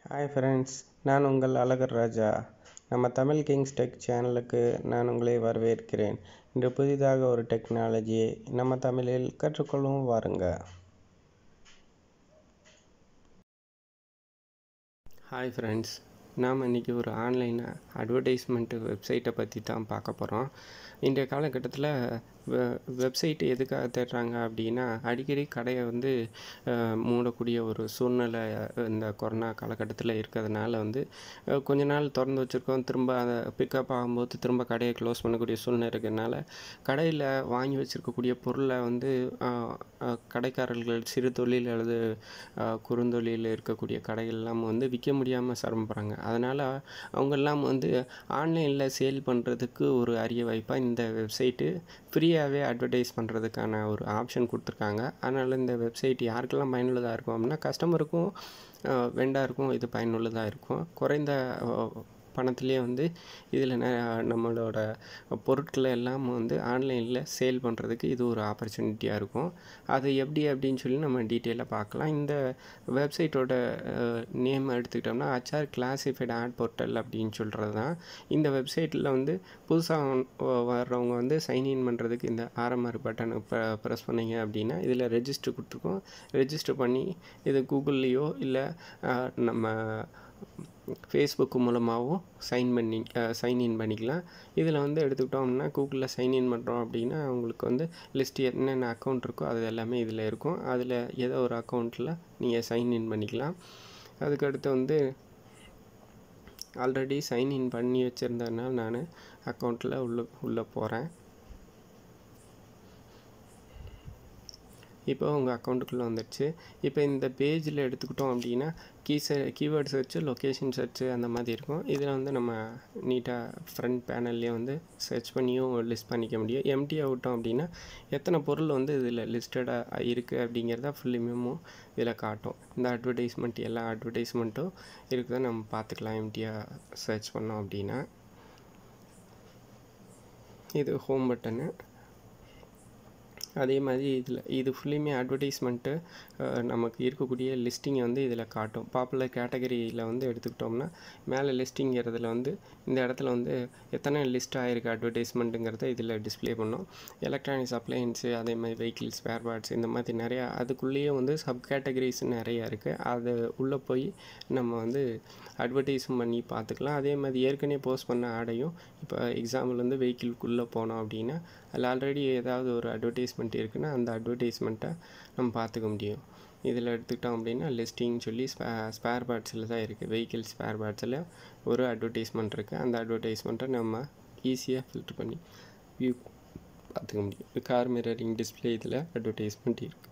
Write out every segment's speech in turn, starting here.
hi friends நான் உங்கள் அழகர் ராஜா நம்ம தமிழ் கிங்ஸ் டெக் சேனலுக்கு நான் உங்களை வரவேற்கிறேன் இன்று புதிதாக ஒரு டெக்னாலஜியை நம்ம தமிழில் கற்றுக்கொள்ளும் வாருங்க ஹாய் ஃப்ரெண்ட்ஸ் நாம் இன்றைக்கி ஒரு ஆன்லைன் அட்வர்டைஸ்மெண்ட்டு வெப்சைட்டை பற்றி தான் பார்க்க போகிறோம் இன்றைய காலகட்டத்தில் வெ வெப்சைட்டு எதுக்காக தேடுறாங்க அப்படின்னா அடிக்கடி கடையை வந்து அஹ், மூடக்கூடிய ஒரு சூழ்நிலை இந்த கொரோனா காலகட்டத்தில் இருக்கிறதுனால வந்து அஹ், கொஞ்ச நாள் திறந்து வச்சுருக்கோம் திரும்ப அதை பிக்கப் ஆகும்போது திரும்ப கடையை க்ளோஸ் பண்ணக்கூடிய சூழ்நிலை இருக்கிறதுனால கடையில் வாங்கி வச்சுருக்கக்கூடிய பொருளை வந்து அஹ், அஹ், கடைக்காரர்கள் சிறு தொழில் அல்லது அஹ், குறுந்தொழில் இருக்கக்கூடிய கடைகள் எல்லாம் வந்து விற்க முடியாமல் சிரமப்படுறாங்க அதனால் அவங்கெல்லாம் வந்து ஆன்லைனில் சேல் பண்ணுறதுக்கு ஒரு அரிய வாய்ப்பாக இந்த வெப்சைட்டு ஃப்ரீயாகவே அட்வர்டைஸ் பண்ணுறதுக்கான ஒரு ஆப்ஷன் கொடுத்துருக்காங்க அதனால் இந்த வெப்சைட் யாருக்கெல்லாம் பயனுள்ளதாக இருக்கும் அப்படின்னா கஸ்டமருக்கும் வெண்டாருக்கும் இது பயனுள்ளதாக இருக்கும் குறைந்த அஹ், பணத்திலே வந்து இதில் நம்மளோட பொருட்களை எல்லாம் வந்து ஆன்லைனில் சேல் பண்ணுறதுக்கு இது ஒரு ஆப்பர்ச்சுனிட்டியாக இருக்கும் அது எப்படி அப்படின்னு சொல்லி நம்ம டீட்டெயிலாக பார்க்கலாம் இந்த வெப்சைட்டோட நேம் எடுத்துக்கிட்டோம்னா ஹச்ஆர் கிளாசிஃபைட் ஆட் போர்ட்டல் அப்படின்னு சொல்கிறது தான் இந்த வெப்சைட்டில் வந்து புதுசாக வர்றவங்க வந்து சைன்இன் பண்ணுறதுக்கு இந்த ஆர்எம்ஆர் பட்டனை ப்ரெஸ் பண்ணீங்க அப்படின்னா இதில் ரெஜிஸ்டர் கொடுத்துருக்கோம் ரெஜிஸ்டர் பண்ணி இது கூகுள்லேயோ இல்லை நம்ம ஃபேஸ்புக் மூலமாகவும் சைன் பண்ணி சைன்இன் பண்ணிக்கலாம் இதில் வந்து எடுத்துக்கிட்டோம்னா கூகுளில் சைன்இன் பண்ணுறோம் அப்படின்னா உங்களுக்கு வந்து லிஸ்ட் என்னென்ன அக்கௌண்ட் இருக்கோ அது எல்லாமே இதில் இருக்கும் அதில் ஏதோ ஒரு அக்கௌண்ட்டில் நீங்கள் சைன்இன் பண்ணிக்கலாம் அதுக்கடுத்து வந்து ஆல்ரெடி சைன்இன் பண்ணி வச்சுருந்ததுனால நான் அக்கௌண்ட்டில் உள்ள உள்ளே போகிறேன் இப்போ உங்கள் அக்கௌண்ட்டுக்குள்ளே வந்துடுச்சு இப்போ இந்த பேஜில் எடுத்துக்கிட்டோம் அப்படின்னா கீ ச கீவேர்ட் சர்ச்சு லொக்கேஷன் சர்ச்சு அந்த மாதிரி இருக்கும் இதில் வந்து நம்ம நீட்டாக ஃப்ரண்ட் பேனல்லே வந்து சர்ச் பண்ணியும் லிஸ்ட் பண்ணிக்க முடியும் எம்டி விட்டோம் அப்படின்னா எத்தனை பொருள் வந்து இதில் லிஸ்டடாக இருக்குது அப்படிங்கிறத ஃபுல்லுமே இதில் காட்டும் இந்த அட்வர்டைஸ்மெண்ட் எல்லா அட்வர்டைஸ்மெண்ட்டும் இருக்குதை நம்ம பார்த்துக்கலாம் எம்டியாக சர்ச் பண்ணோம் அப்படின்னா இது ஹோம் பட்டனு அதே மாதிரி இதில் இது ஃபுல்லுமே அட்வர்டைஸ்மெண்ட்டு நமக்கு இருக்கக்கூடிய லிஸ்டிங்கை வந்து இதில் காட்டும் பாப்புலர் கேட்டகரியில் வந்து எடுத்துக்கிட்டோம்னா மேலே லிஸ்டிங்கிறதுல வந்து இந்த இடத்துல வந்து எத்தனை லிஸ்ட் ஆகிருக்கு அட்வர்டைஸ்மெண்ட்டுங்கிறத இதில் டிஸ்ப்ளே பண்ணும் எலக்ட்ரானிக்ஸ் அப்ளையன்ஸு அதே மாதிரி வெஹிக்கிள்ஸ் ஸ்பேர் பார்ட்ஸ் இந்த மாதிரி நிறையா அதுக்குள்ளேயே வந்து சப் கேட்டகரிஸ் நிறையா இருக்குது அது உள்ளே போய் நம்ம வந்து அட்வர்டைஸும் பண்ணி பார்த்துக்கலாம் அதே மாதிரி ஏற்கனவே போஸ்ட் பண்ண ஆடையும் இப்போ எக்ஸாம்பிள் வந்து வெஹிக்கிள்குள்ளே போனோம் அப்படின்னா அதில் ஆல்ரெடி ஏதாவது ஒரு அட்வர்டைஸ்மெண்ட் இருக்குன்னா அந்த அட்வர்டைஸ்மெண்ட்டை நம்ம பார்த்துக்க முடியும் இதில் எடுத்துக்கிட்டோம் அப்படின்னா லிஸ்டிங் சொல்லி ஸ்பே ஸ்பேர் பார்ட்ஸில் தான் இருக்குது வெஹிக்கிள் ஸ்பேர் பார்ட்ஸில் ஒரு அட்வர்டைஸ்மெண்ட் இருக்குது அந்த அட்வர்டைஸ்மெண்ட்டை நம்ம ஈஸியாக ஃபில்ட்ரு பண்ணி வியூ பார்த்துக்க முடியும் கார் மிரரிங் டிஸ்பிளே இதில் அட்வர்டைஸ்மெண்ட் இருக்குது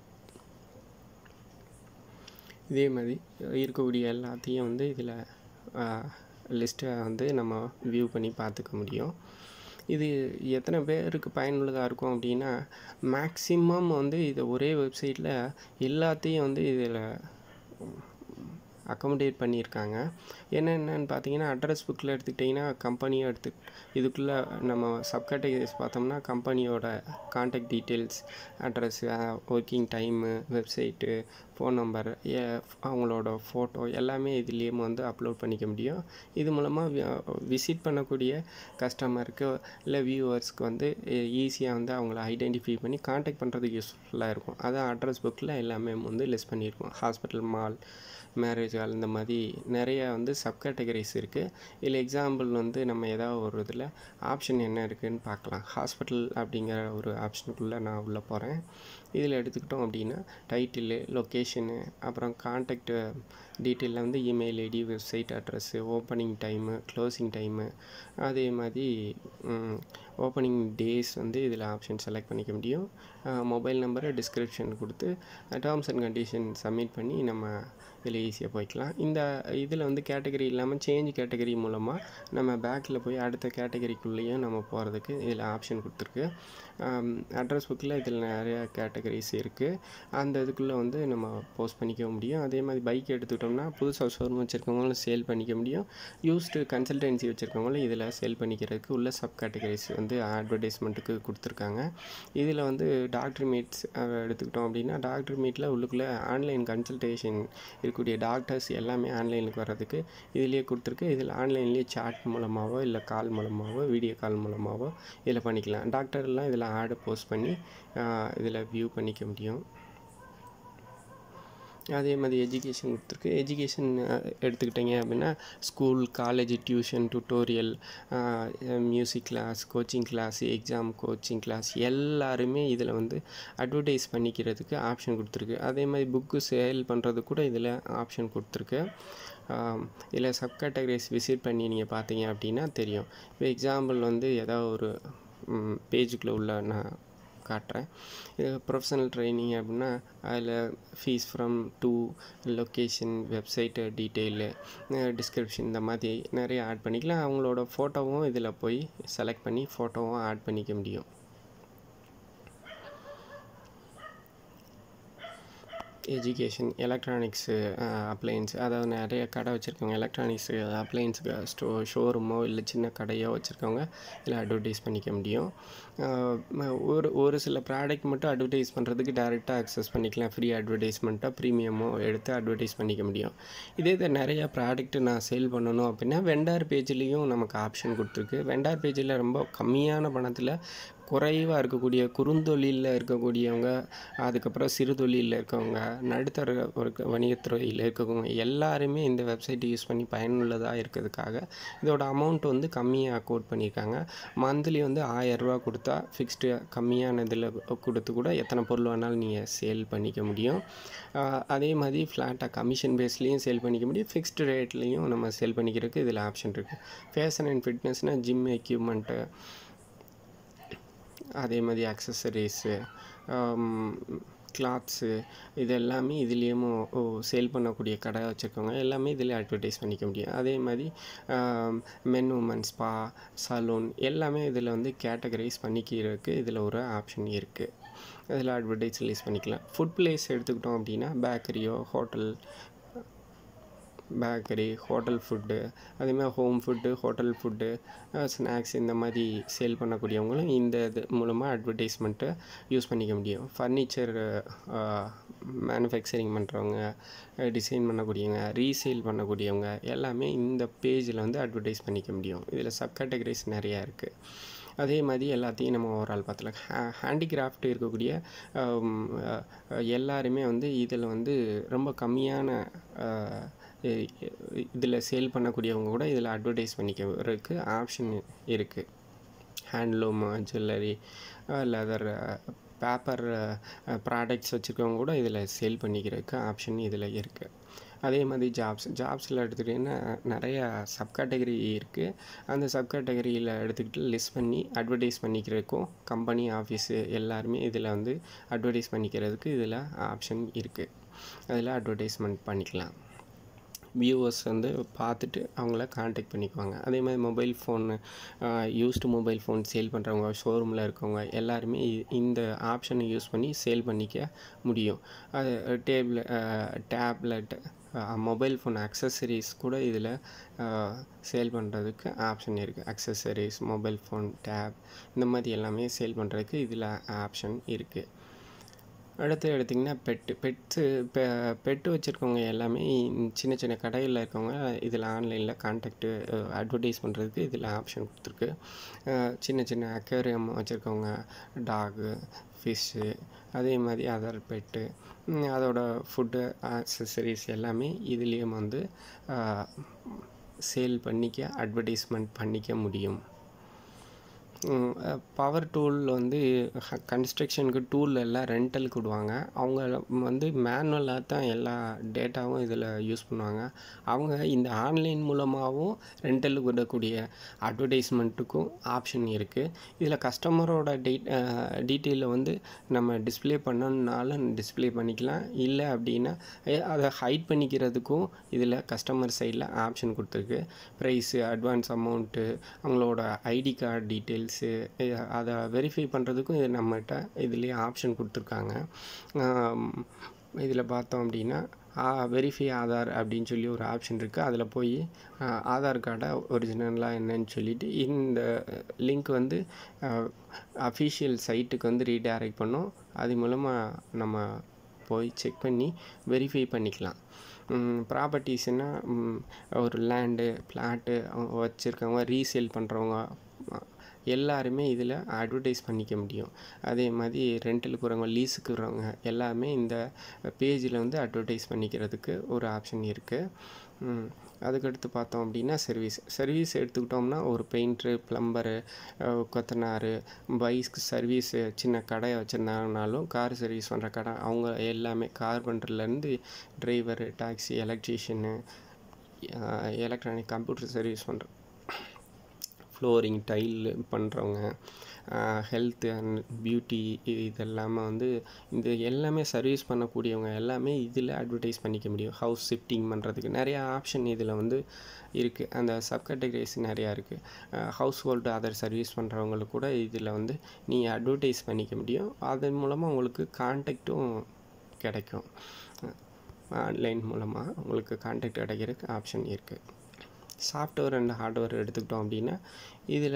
இதே மாதிரி இருக்கக்கூடிய எல்லாத்தையும் வந்து இதில் லிஸ்ட்டை வந்து நம்ம வியூ பண்ணி பார்த்துக்க முடியும் இது எத்தனை பேருக்கு பயனுள்ளதாக இருக்கும் அப்படின்னா மேக்ஸிமம் வந்து இது ஒரே வெப்சைட்டில் எல்லாத்தையும் வந்து இதில் அக்கமடேட் பண்ணியிருக்காங்க என்னென்னு பார்த்தீங்கன்னா அட்ரஸ் புக்கில் எடுத்துக்கிட்டிங்கன்னா கம்பெனியை எடுத்து இதுக்குள்ளே நம்ம சப்கேட்டகரிஸ் பார்த்தோம்னா கம்பெனியோட contact details address working time website phone number அவங்களோட ஃபோட்டோ எல்லாமே இதுலேயே வந்து அப்லோட் பண்ணிக்க முடியும் இது மூலமாக விசிட் பண்ணக்கூடிய கஸ்டமருக்கு இல்லை வியூவர்ஸ்க்கு வந்து ஈஸியாக வந்து அவங்கள ஐடென்டிஃபை பண்ணி காண்டாக்ட் பண்ணுறதுக்கு யூஸ்ஃபுல்லாக இருக்கும் அதான் அட்ரஸ் புக்கில் எல்லாமே வந்து லிஸ்ட் பண்ணியிருக்கோம் ஹாஸ்பிட்டல் மால் மேரேஜ் ஹால் இந்த மாதிரி நிறைய வந்து சப் கேட்டகரிஸ் இருக்குது இல்லை எக்ஸாம்பிள் வந்து நம்ம ஏதாவது ஒரு இதில் ஆப்ஷன் என்ன இருக்குதுன்னு பார்க்கலாம் ஹாஸ்பிட்டல் அப்படிங்கிற ஒரு ஆப்ஷனுக்குள்ளே நான் உள்ளே போகிறேன் இதில் எடுத்துக்கிட்டோம் அப்படின்னா டைட்டிலு லொக்கேஷனு அப்புறம் காண்டாக்டு டீட்டெயிலில் வந்து email ID website address opening time closing time அதே மாதிரி ஓப்பனிங் டேஸ் வந்து இதில் ஆப்ஷன் செலக்ட் பண்ணிக்க முடியும் மொபைல் நம்பரை டிஸ்கிரிப்ஷன் கொடுத்து டேர்ம்ஸ் அண்ட் கண்டிஷன் சப்மிட் பண்ணி நம்ம இதில் ஈஸியாக போய்க்கலாம் இந்த இதில் வந்து கேட்டகரி இல்லாமல் சேஞ்ச் கேட்டகரி மூலமாக நம்ம பேக்கில் போய் அடுத்த கேட்டகரிக்குள்ளேயும் நம்ம போகிறதுக்கு இதில் ஆப்ஷன் கொடுத்துருக்கு அட்ரஸ் புக்கில் இதில் நிறைய கேட்ட கேட்டகரிஸ் இருக்குது அந்த இதுக்குள்ளே வந்து நம்ம போஸ்ட் பண்ணிக்க முடியும் அதே மாதிரி பைக் எடுத்துக்கிட்டோம்னா புதுசாக ஷோரூம் வச்சுருக்கவங்களும் சேல் பண்ணிக்க முடியும் யூஸ்டு கன்சல்டன்சி வச்சுருக்கவங்களும் இதில் சேல் பண்ணிக்கிறதுக்கு உள்ள சப் கேட்டகரிஸ் வந்து அட்வர்டைஸ்மெண்ட்டுக்கு கொடுத்துருக்காங்க இதில் வந்து டாக்டர் மீட்ஸ் எடுத்துக்கிட்டோம் அப்படின்னா டாக்டர் மீட்டில் உள்ளுக்குள்ளே ஆன்லைன் கன்சல்டேஷன் இருக்கக்கூடிய டாக்டர்ஸ் எல்லாமே ஆன்லைனுக்கு வர்றதுக்கு இதுலேயே கொடுத்துருக்கு இதில் ஆன்லைன்லேயே சாட் மூலமாகவோ இல்லை கால் மூலமாகவோ வீடியோ கால் மூலமாகவோ இதில் பண்ணிக்கலாம் டாக்டர்லாம் இதில் ஆடை போஸ்ட் பண்ணி இதில் வியூ பண்ணிக்க முடியும் அதே மாதிரி எஜுகேஷன் கொடுத்துருக்கு எஜுகேஷன் எடுத்துக்கிட்டிங்க அப்படின்னா school college tuition tutorial music class coaching class exam coaching class எல்லாருமே இதில் வந்து அட்வர்டைஸ் பண்ணிக்கிறதுக்கு ஆப்ஷன் கொடுத்துருக்கு அதே மாதிரி புக்கு சேல் பண்ணுறது கூட இதில் ஆப்ஷன் கொடுத்துருக்கு இதில் சப் கேட்டகரிஸ் விசிட் பண்ணி நீங்கள் பார்த்தீங்க அப்படின்னா தெரியும் இப்போ எக்ஸாம்பிள் வந்து ஏதாவது ஒரு பேஜுக்குள்ளே உள்ள நான் காட்டுறேன் இது ப்ரொஃபஷனல் ட்ரைனிங் அப்படின்னா அதில் fees from to location website detail description இந்த மாதிரி நிறைய ஆட் பண்ணிக்கலாம் அவங்களோட ஃபோட்டோவும் இதில் போய் செலக்ட் பண்ணி ஃபோட்டோவும் ஆட் பண்ணிக்க முடியும் எஜுகேஷன் எலக்ட்ரானிக்ஸு அப்ளையன்ஸ் அதாவது நிறைய கடை வச்சுருக்கவங்க எலக்ட்ரானிக்ஸு அப்ளையன்ஸுக்கு ஸ்டோ ஷோரூமோ இல்லை சின்ன கடையோ வச்சுருக்கவங்க இதில் அட்வர்டைஸ் பண்ணிக்க முடியும் ஒரு ஒரு சில ப்ராடக்ட் மட்டும் அட்வர்டைஸ் பண்ணுறதுக்கு டேரெக்டாக அக்சஸ் பண்ணிக்கலாம் ஃப்ரீ அட்வர்டைஸ்மெண்ட்டாக ப்ரீமியமோ எடுத்து அட்வர்டைஸ் பண்ணிக்க முடியும் இதே இது நிறைய ப்ராடக்ட்டு நான் சேல் பண்ணணும் அப்படின்னா வெண்டார் பேஜ்லேயும் நமக்கு ஆப்ஷன் கொடுத்துருக்கு வெண்டார் பேஜில் ரொம்ப கம்மியான பணத்தில் குறைவாக இருக்கக்கூடிய குறுந்தொழிலில் இருக்கக்கூடியவங்க அதுக்கப்புறம் சிறு தொழிலில் இருக்கவங்க நடுத்தர ஒரு வணிகத்துறையில் இருக்கவங்க எல்லாருமே இந்த வெப்சைட் யூஸ் பண்ணி பயனுள்ளதாக இருக்கிறதுக்காக இதோட அமௌண்ட் வந்து கம்மியாக கோட் பண்ணியிருக்காங்க மந்த்லி வந்து ஆயரூவா கொடுத்தா ஃபிக்ஸ்டு கம்மியான இதில் கொடுத்து கூட எத்தனை பொருள் வேணாலும் நீங்கள் சேல் பண்ணிக்க முடியும் அதே மாதிரி ஃப்ளாட்டாக கமிஷன் பேஸ்லேயும் சேல் பண்ணிக்க முடியும் ஃபிக்ஸ்டு ரேட்லேயும் நம்ம சேல் பண்ணிக்கிறதுக்கு இதில் ஆப்ஷன் இருக்குது ஃபேஷன் அண்ட் ஃபிட்னஸ்னால் ஜிம் எக்யூப்மெண்ட்டு அதே மாதிரி அக்சசரிஸு கிளாத்ஸு இது எல்லாமே இதுலேயும் சேல் பண்ணக்கூடிய கடை வச்சுருக்கவங்க எல்லாமே இதில் அட்வர்டைஸ் பண்ணிக்க முடியும் அதே மாதிரி மென் உமன் ஸ்பா சலூன் எல்லாமே இதில் வந்து கேட்டகரைஸ் பண்ணிக்கிறதுக்கு இதில் ஒரு ஆப்ஷன் இருக்குது இதில் அட்வர்டைஸ் ரிலீஸ் பண்ணிக்கலாம் ஃபுட் பிளேஸ் எடுத்துக்கிட்டோம் அப்படின்னா பேக்கரியோ ஹோட்டல் பேக்கரி ஹோட்டல் ஃபுட்டு அதேமாதிரி home food hotel food snacks இந்த மாதிரி சேல் பண்ணக்கூடியவங்களும் இந்த இது மூலமாக அட்வர்டைஸ்மெண்ட்டை யூஸ் பண்ணிக்க முடியும் ஃபர்னிச்சர் மேனுஃபேக்சரிங் பண்ணுறவங்க டிசைன் பண்ணக்கூடியவங்க ரீசேல் பண்ணக்கூடியவங்க எல்லாமே இந்த பேஜில் வந்து அட்வர்டைஸ் பண்ணிக்க முடியும் இதில் சப் கேட்டகரிஸ் நிறையா இருக்குது அதே மாதிரி எல்லாத்தையும் நம்ம ஓவரால் பார்த்துலாம் ஹே ஹேண்டிகிராஃப்ட் இருக்கக்கூடிய எல்லாருமே வந்து இதில் வந்து ரொம்ப கம்மியான இதில் சேல் பண்ணக்கூடியவங்க கூட இதில் அட்வர்டைஸ் பண்ணிக்கிறதுக்கு ஆப்ஷன் இருக்குது handloom jewellery leather paper products வச்சுருக்கவங்க கூட இதில் சேல் பண்ணிக்கிறதுக்கு ஆப்ஷன் இதில் இருக்குது அதே மாதிரி ஜாப்ஸ் ஜாப்ஸில் எடுத்துக்கிட்டிங்கன்னா நிறையா சப் கேட்டகரி இருக்குது அந்த சப் கேட்டகரியில் எடுத்துக்கிட்டு லிஸ்ட் பண்ணி அட்வர்டைஸ் பண்ணிக்கிறதுக்கும் கம்பெனி ஆஃபீஸு எல்லாருமே இதில் வந்து அட்வர்டைஸ் பண்ணிக்கிறதுக்கு இதில் ஆப்ஷன் இருக்குது அதில் அட்வர்டைஸ்மெண்ட் பண்ணிக்கலாம் வியூவர்ஸ் வந்து பார்த்துட்டு அவங்கள காண்டாக்ட் பண்ணிக்குவாங்க அதே மாதிரி mobile phone used mobile phone sale பண்ணுறவங்க ஷோரூமில் இருக்கவங்க எல்லாருமே இந்த ஆப்ஷனை யூஸ் பண்ணி சேல் பண்ணிக்க முடியும் அது டேப்ல டேப்லெட் மொபைல் ஃபோன் அக்சசரிஸ் கூட இதில் சேல் பண்ணுறதுக்கு ஆப்ஷன் இருக்குது அக்சசரிஸ் மொபைல் ஃபோன் டேப் இந்த மாதிரி எல்லாமே சேல் பண்ணுறதுக்கு இதில் ஆப்ஷன் இருக்குது அடுத்து எடுத்திங்கன்னா பெட்டு பெட்ஸு பெ பெட்டு வச்சுருக்கவங்க எல்லாமே சின்ன சின்ன கடையில் இருக்கவங்க இதில் ஆன்லைனில் கான்டாக்டு அட்வர்டைஸ் பண்ணுறதுக்கு இதில் ஆப்ஷன் கொடுத்துருக்கு சின்ன சின்ன அக்வேரியம் வச்சுருக்கவங்க டாகு ஃபிஷ்ஷு அதே மாதிரி அதர் பெட்டு அதோட ஃபுட்டு ஆக்சசரிஸ் எல்லாமே இதுலேயும் வந்து சேல் பண்ணிக்க அட்வர்டைஸ்மெண்ட் பண்ணிக்க முடியும் பவர் டூல் வந்து கன்ஸ்ட்ரக்ஷனுக்கு டூல் எல்லாம் ரெண்டலுக்கு விடுவாங்க அவங்க வந்து மேனுவலாக தான் எல்லா டேட்டாவும் இதில் யூஸ் பண்ணுவாங்க அவங்க இந்த ஆன்லைன் மூலமாகவும் ரெண்டலுக்கு விடக்கூடிய அட்வர்டைஸ்மெண்ட்டுக்கும் ஆப்ஷன் இருக்குது இதில் கஸ்டமரோட டீ டீட்டெயிலை வந்து நம்ம டிஸ்பிளே பண்ணணுன்னாலும் டிஸ்பிளே பண்ணிக்கலாம் இல்லை அப்படின்னா அதை ஹைட் பண்ணிக்கிறதுக்கும் இதில் கஸ்டமர் சைடில் ஆப்ஷன் கொடுத்துருக்கு ப்ரைஸு அட்வான்ஸ் அமௌண்ட்டு அவங்களோட ஐடி கார்டு டீட்டெயில்ஸ் டீட்டெயில்ஸு அதை வெரிஃபை பண்ணுறதுக்கும் இது நம்மகிட்ட இதுலேயே ஆப்ஷன் கொடுத்துருக்காங்க இதில் பார்த்தோம் அப்படின்னா வெரிஃபை ஆதார் அப்படின்னு சொல்லி ஒரு ஆப்ஷன் இருக்குது அதில் போய் ஆதார் கார்டை ஒரிஜினலாக என்னன்னு சொல்லிவிட்டு இந்த லிங்க் வந்து அஃபிஷியல் சைட்டுக்கு வந்து ரீடைரக்ட் பண்ணும் அது மூலமாக நம்ம போய் செக் பண்ணி வெரிஃபை பண்ணிக்கலாம் ப்ராப்பர்ட்டிஸ்னால் ஒரு லேண்டு பிளாட்டு வச்சுருக்கவங்க ரீசேல் பண்ணுறவங்க எல்லாருமே இதில் அட்வர்டைஸ் பண்ணிக்க முடியும் அதே மாதிரி ரெண்டலுக்கு வரவங்க லீஸுக்கு வரவங்க எல்லாமே இந்த பேஜில் வந்து அட்வர்டைஸ் பண்ணிக்கிறதுக்கு ஒரு ஆப்ஷன் இருக்குது அதுக்கடுத்து பார்த்தோம் அப்படின்னா சர்வீஸ் சர்வீஸ் எடுத்துக்கிட்டோம்னா ஒரு பெயிண்ட்ரு ப்ளம்பரு கொத்தனார் பைஸ்க்கு சர்வீஸு சின்ன கடை வச்சுருந்தாங்கனாலும் கார் சர்வீஸ் பண்ணுற கடை அவங்க எல்லாமே கார்பெண்டர்லேருந்து driver taxi electrician electronic computer service பண்ணுற ஃப்ளோரிங் டைல் பண்ணுறவங்க ஹெல்த் அண்ட் பியூட்டி இதெல்லாமே வந்து இந்த எல்லாமே சர்வீஸ் பண்ணக்கூடியவங்க எல்லாமே இதில் அட்வர்டைஸ் பண்ணிக்க முடியும் ஹவுஸ் ஷிஃப்டிங் பண்ணுறதுக்கு நிறையா ஆப்ஷன் இதில் வந்து இருக்குது அந்த சப் கேட்டகரிஸ் நிறையா இருக்குது ஹவுஸ் ஹோல்டு அதர் சர்வீஸ் பண்ணுறவங்களுக்கு கூட இதில் வந்து நீங்கள் அட்வர்டைஸ் பண்ணிக்க முடியும் அதன் மூலமாக உங்களுக்கு கான்டாக்டும் கிடைக்கும் ஆன்லைன் மூலமாக உங்களுக்கு கான்டாக்ட் கிடைக்கிறதுக்கு ஆப்ஷன் இருக்குது சாஃப்ட்வேர் அண்ட் ஹார்ட்வேர் எடுத்துக்கிட்டோம் அப்படின்னா இதில்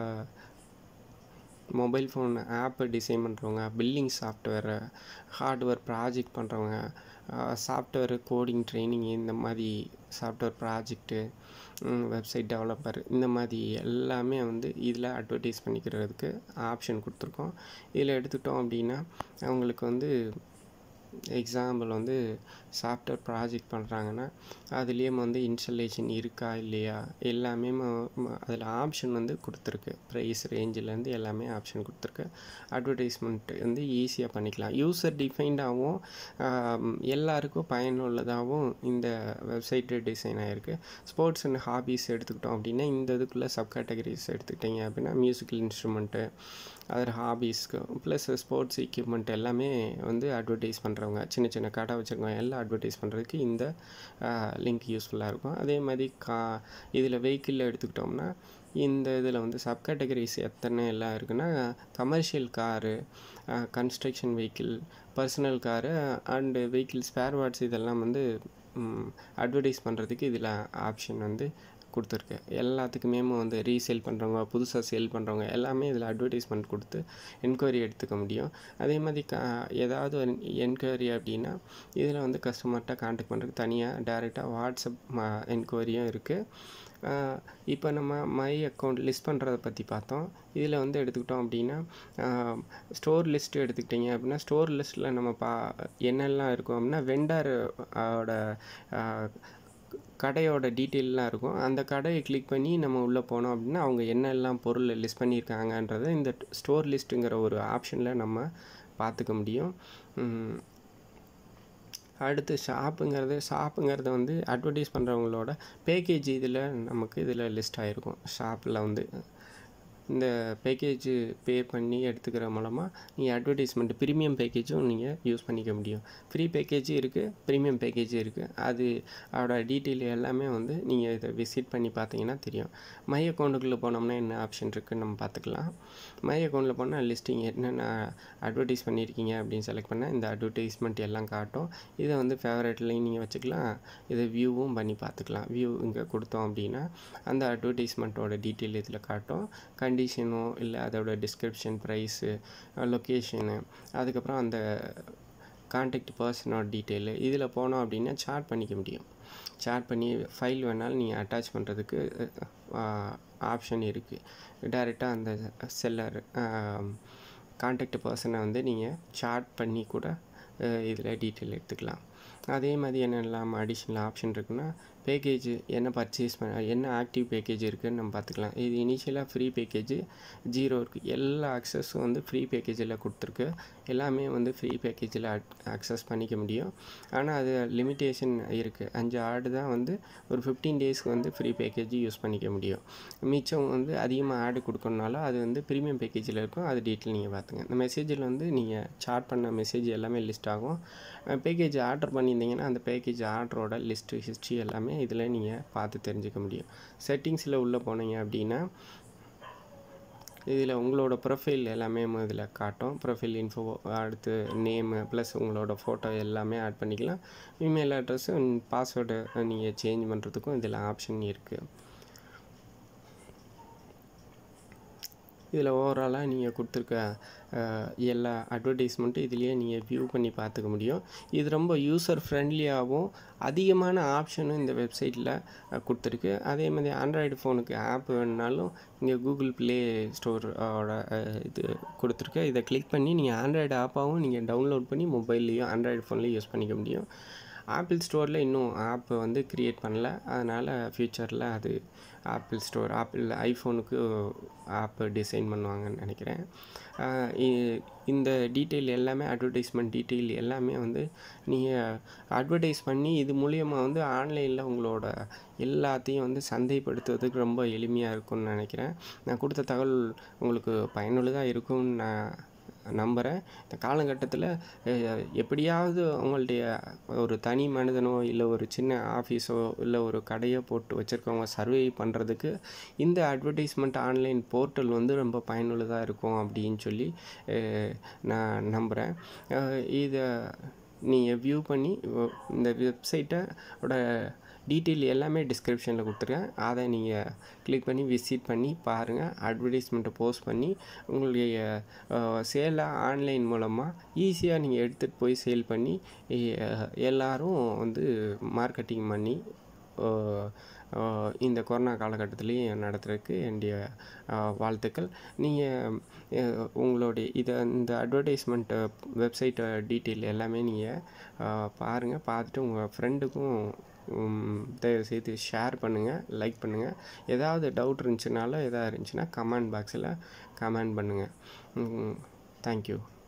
மொபைல் ஃபோன் ஆப்பு டிசைன் பண்ணுறவங்க பில்லிங் சாஃப்ட்வேரு ஹார்ட்வேர் ப்ராஜெக்ட் பண்ணுறவங்க சாஃப்ட்வேர் கோடிங் ட்ரைனிங் இந்த மாதிரி சாஃப்ட்வேர் ப்ராஜெக்ட்டு வெப்சைட் டெவலப்பர் இந்த மாதிரி எல்லாமே வந்து இதில் அட்வர்டைஸ் பண்ணிக்கிறதுக்கு ஆப்ஷன் கொடுத்துருக்கோம் இதில் எடுத்துக்கிட்டோம் அப்படின்னா அவங்களுக்கு வந்து எக்ஸாம்பிள் வந்து சாஃப்ட்வேர் ப்ராஜெக்ட் பண்ணுறாங்கன்னா அதுலேயே வந்து இன்ஸ்டலேஷன் இருக்கா இல்லையா எல்லாமே அதில் ஆப்ஷன் வந்து கொடுத்துருக்கு ப்ரைஸ் ரேஞ்சிலேருந்து எல்லாமே ஆப்ஷன் கொடுத்துருக்கு அட்வர்டைஸ்மெண்ட் வந்து ஈஸியாக பண்ணிக்கலாம் யூசர் டிஃபைன்டாகவும் எல்லாருக்கும் பயனுள்ளதாகவும் இந்த வெப்சைட்டு டிசைன் ஆகிருக்கு ஸ்போர்ட்ஸ் அண்ட் ஹாபீஸ் எடுத்துக்கிட்டோம் அப்படின்னா இந்த இதுக்குள்ளே சப் கேட்டகரிஸ் எடுத்துக்கிட்டிங்க அப்படின்னா மியூசிக்கல் இன்ஸ்ட்ருமெண்ட்டு அதர் ஹாபீஸ்க்கு ப்ளஸ் ஸ்போர்ட்ஸ் எக்யூப்மெண்ட் எல்லாமே வந்து அட்வர்டைஸ் பண்ணுறவங்க சின்ன சின்ன கடை வச்சுருக்கவங்க எல்லாம் அட்வர்டைஸ் பண்ணுறதுக்கு இந்த லிங்க் யூஸ்ஃபுல்லாக இருக்கும் அதே மாதிரி கா இதில் வெஹிக்கிளில் எடுத்துக்கிட்டோம்னா இந்த இதில் வந்து சப் கேட்டகரிஸ் எத்தனை எல்லாம் இருக்குன்னா commercial car construction vehicle personal car and vehicle spare parts இதெல்லாம் வந்து அட்வர்டைஸ் பண்ணுறதுக்கு இதில் ஆப்ஷன் வந்து கொடுத்துருக்கு எல்லாத்துக்குமே வந்து ரீசேல் பண்ணுறவங்க புதுசாக சேல் பண்ணுறவங்க எல்லாமே இதில் அட்வர்டைஸ்மெண்ட் கொடுத்து என்கொயரி எடுத்துக்க முடியும் அதே மாதிரி கா ஏதாவது ஒரு என்கொயரி அப்படின்னா இதில் வந்து கஸ்டமர்கிட்ட கான்டாக்ட் பண்ணுறதுக்கு தனியாக டேரெக்டாக வாட்ஸ்அப் என்கொயரியும் இருக்குது இப்போ நம்ம மை அக்கௌண்ட் லிஸ்ட் பண்ணுறத பற்றி பார்த்தோம் இதில் வந்து எடுத்துக்கிட்டோம் அப்படின்னா ஸ்டோர் லிஸ்ட்டு எடுத்துக்கிட்டிங்க அப்படின்னா ஸ்டோர் லிஸ்ட்டில் நம்ம பா என்னெல்லாம் இருக்கும் அப்படின்னா வெண்டரோட கடையோட டீட்டெயிலெலாம் இருக்கும் அந்த கடையை கிளிக் பண்ணி நம்ம உள்ளே போனோம் அப்படின்னா அவங்க என்னெல்லாம் பொருள் லிஸ்ட் பண்ணியிருக்காங்கன்றதை இந்த ஸ்டோர் லிஸ்ட்டுங்கிற ஒரு ஆப்ஷனில் நம்ம பார்த்துக்க முடியும் அடுத்து ஷாப்புங்கிறது ஷாப்புங்கிறது வந்து அட்வர்டைஸ் பண்ணுறவங்களோட பேக்கேஜ் இதில் நமக்கு இதில் லிஸ்ட் ஆகிருக்கும் ஷாப்பில் வந்து இந்த பேக்கேஜ் பே பண்ணி எடுத்துக்கிற மூலமாக நீங்கள் அட்வர்டைஸ்மெண்ட் ப்ரீமியம் பேக்கேஜும் நீங்கள் யூஸ் பண்ணிக்க முடியும் ஃப்ரீ பேக்கேஜும் இருக்குது ப்ரீமியம் பேக்கேஜும் இருக்குது அது அதோட டீட்டெயில் எல்லாமே வந்து நீங்கள் இதை விசிட் பண்ணி பார்த்தீங்கன்னா தெரியும் மை அக்கௌண்ட்டுக்குள்ளே போனோம்னா என்ன ஆப்ஷன் இருக்குதுன்னு நம்ம பார்த்துக்கலாம் மை அக்கௌண்ட்டில் போனால் லிஸ்டிங் என்னென்ன அட்வர்டைஸ் பண்ணியிருக்கீங்க அப்படின்னு செலக்ட் பண்ணால் இந்த அட்வர்டைஸ்மெண்ட் எல்லாம் காட்டும் இதை வந்து ஃபேவரட்லையும் நீங்கள் வச்சுக்கலாம் இதை வியூவும் பண்ணி பார்த்துக்கலாம் வியூ இங்கே கொடுத்தோம் அப்படின்னா அந்த அட்வர்டைஸ்மெண்ட்டோட டீட்டெயில் இதில் காட்டும் கண்டிஷனோ இல்லை அதோட டிஸ்கிரிப்ஷன் ப்ரைஸு லொக்கேஷனு அதுக்கப்புறம் அந்த கான்டாக்ட் பர்சனோட டீட்டெயிலு இதில் போனோம் அப்படின்னா சார்ட் பண்ணிக்க முடியும் சார்ட் பண்ணி ஃபைல் வேணாலும் நீங்கள் அட்டாச் பண்ணுறதுக்கு ஆப்ஷன் இருக்குது டைரெக்டாக அந்த செல்லர் கான்டாக்ட் பர்சனை வந்து நீங்கள் சார்ட் பண்ணி கூட இதில் டீட்டெயில் எடுத்துக்கலாம் அதே மாதிரி என்னெல்லாம் அடிஷ்னல் ஆப்ஷன் இருக்குன்னா பேக்கேஜ் என்ன பர்ச்சேஸ் பண்ண என்ன ஆக்டிவ் பேக்கேஜ் இருக்குதுன்னு நம்ம பார்த்துக்கலாம் இது இனிஷியலாக ஃப்ரீ பேக்கேஜ் ஜீரோ இருக்குது எல்லா அக்சஸும் வந்து ஃப்ரீ பேக்கேஜில் கொடுத்துருக்கு எல்லாமே வந்து ஃப்ரீ பேக்கேஜில் அக்சஸ் பண்ணிக்க முடியும் ஆனால் அது லிமிட்டேஷன் இருக்குது அஞ்சு ஆடு தான் வந்து ஒரு ஃபிஃப்டீன் டேஸ்க்கு வந்து ஃப்ரீ பேக்கேஜ் யூஸ் பண்ணிக்க முடியும் மிச்சம் வந்து அதிகமாக ஆடு கொடுக்கணுனால அது வந்து ப்ரீமியம் பேக்கேஜில் இருக்கும் அது டீட்டெயில் நீங்கள் பார்த்துங்க இந்த மெசேஜில் வந்து நீங்கள் சார்ட் பண்ண மெசேஜ் எல்லாமே லிஸ்ட் ஆகும் பேக்கேஜ் ஆர்டர் பண்ணியிருந்தீங்கன்னா அந்த பேக்கேஜ் ஆர்டரோட லிஸ்ட்டு ஹிஸ்ட்ரி எல்லாமே இதில் நீங்கள் பார்த்து தெரிஞ்சுக்க முடியும் செட்டிங்ஸில் உள்ளே போனீங்க அப்படின்னா இதில் உங்களோட ப்ரொஃபைல் எல்லாமே இதில் காட்டும் ப்ரொஃபைல் இன்ஃபோ அடுத்து நேமு ப்ளஸ் உங்களோட ஃபோட்டோ எல்லாமே ஆட் பண்ணிக்கலாம் இமெயில் அட்ரஸு பாஸ்வேர்டு நீங்கள் சேஞ்ச் பண்ணுறதுக்கும் இதில் ஆப்ஷன் இருக்குது இதில் ஓவராலாக நீங்கள் கொடுத்துருக்க எல்லா அட்வர்டைஸ்மெண்ட்டும் இதுலேயே நீங்கள் வியூ பண்ணி பார்த்துக்க முடியும் இது ரொம்ப யூசர் ஃப்ரெண்ட்லியாகவும் அதிகமான ஆப்ஷனும் இந்த வெப்சைட்டில் கொடுத்துருக்கு அதே மாதிரி ஆண்ட்ராய்டு ஃபோனுக்கு ஆப் வேணுனாலும் இங்கே கூகுள் ப்ளே ஸ்டோரோட இது கொடுத்துருக்கு இதை கிளிக் பண்ணி நீங்கள் ஆண்ட்ராய்டு ஆப்பாகவும் நீங்கள் டவுன்லோட் பண்ணி மொபைல்லையும் ஆண்ட்ராய்டு ஃபோன்லேயும் யூஸ் பண்ணிக்க முடியும் ஆப்பிள் ஸ்டோரில் இன்னும் ஆப் வந்து க்ரியேட் பண்ணல அதனால் ஃப்யூச்சரில் அது ஆப்பிள் ஸ்டோர் ஆப்பிள் ஐஃபோனுக்கு ஆப் டிசைன் பண்ணுவாங்கன்னு நினைக்கிறேன் இந்த டீட்டெயில் எல்லாமே அட்வர்டைஸ்மெண்ட் டீட்டெயில் எல்லாமே வந்து நீங்கள் அட்வர்டைஸ் பண்ணி இது மூலியமாக வந்து ஆன்லைனில் உங்களோட எல்லாத்தையும் வந்து சந்தைப்படுத்துவதற்கு ரொம்ப எளிமையாக இருக்கும்னு நினைக்கிறேன் நான் கொடுத்த தகவல் உங்களுக்கு பயனுள்ளதாக இருக்கும்னு நான் நம்புகிறேன் இந்த காலகட்டத்தில் எப்படியாவது உங்கள்டைய ஒரு தனி மனிதனோ இல்லை ஒரு சின்ன ஆஃபீஸோ இல்லை ஒரு கடையோ போட்டு வச்சுருக்கவங்க சர்வே பண்ணுறதுக்கு இந்த அட்வர்டைஸ்மெண்ட் ஆன்லைன் போர்ட்டல் வந்து ரொம்ப பயனுள்ளதாக இருக்கும் அப்படின்னு சொல்லி நான் நம்புகிறேன் இதை நீங்கள் வியூ பண்ணி இந்த வெப்சைட்டோட டீட்டெயில் எல்லாமே டிஸ்கிரிப்ஷனில் கொடுத்துருக்கேன் அதை நீங்கள் கிளிக் பண்ணி விசிட் பண்ணி பாருங்கள் அட்வர்டைஸ்மெண்ட்டை போஸ்ட் பண்ணி உங்களுடைய சேலை ஆன்லைன் மூலமாக ஈஸியாக நீங்கள் எடுத்துகிட்டு போய் சேல் பண்ணி எல்லோரும் வந்து மார்க்கெட்டிங் பண்ணி இந்த கொரோனா காலகட்டத்திலையும் நடத்துகிறதுக்கு என்னுடைய வாழ்த்துக்கள் நீங்கள் உங்களுடைய இதை இந்த அட்வர்டைஸ்மெண்ட்டு வெப்சைட்டை டீட்டெயில் எல்லாமே நீங்கள் பாருங்கள் பார்த்துட்டு உங்கள் ஃப்ரெண்டுக்கும் தயவுசெய்து ஷேர் பண்ணுங்கள் லைக் பண்ணுங்கள் ஏதாவது டவுட் இருந்துச்சுனாலும் எதாவது இருந்துச்சுன்னா கமெண்ட் பாக்ஸில் கமெண்ட் பண்ணுங்கள் தேங்க்யூ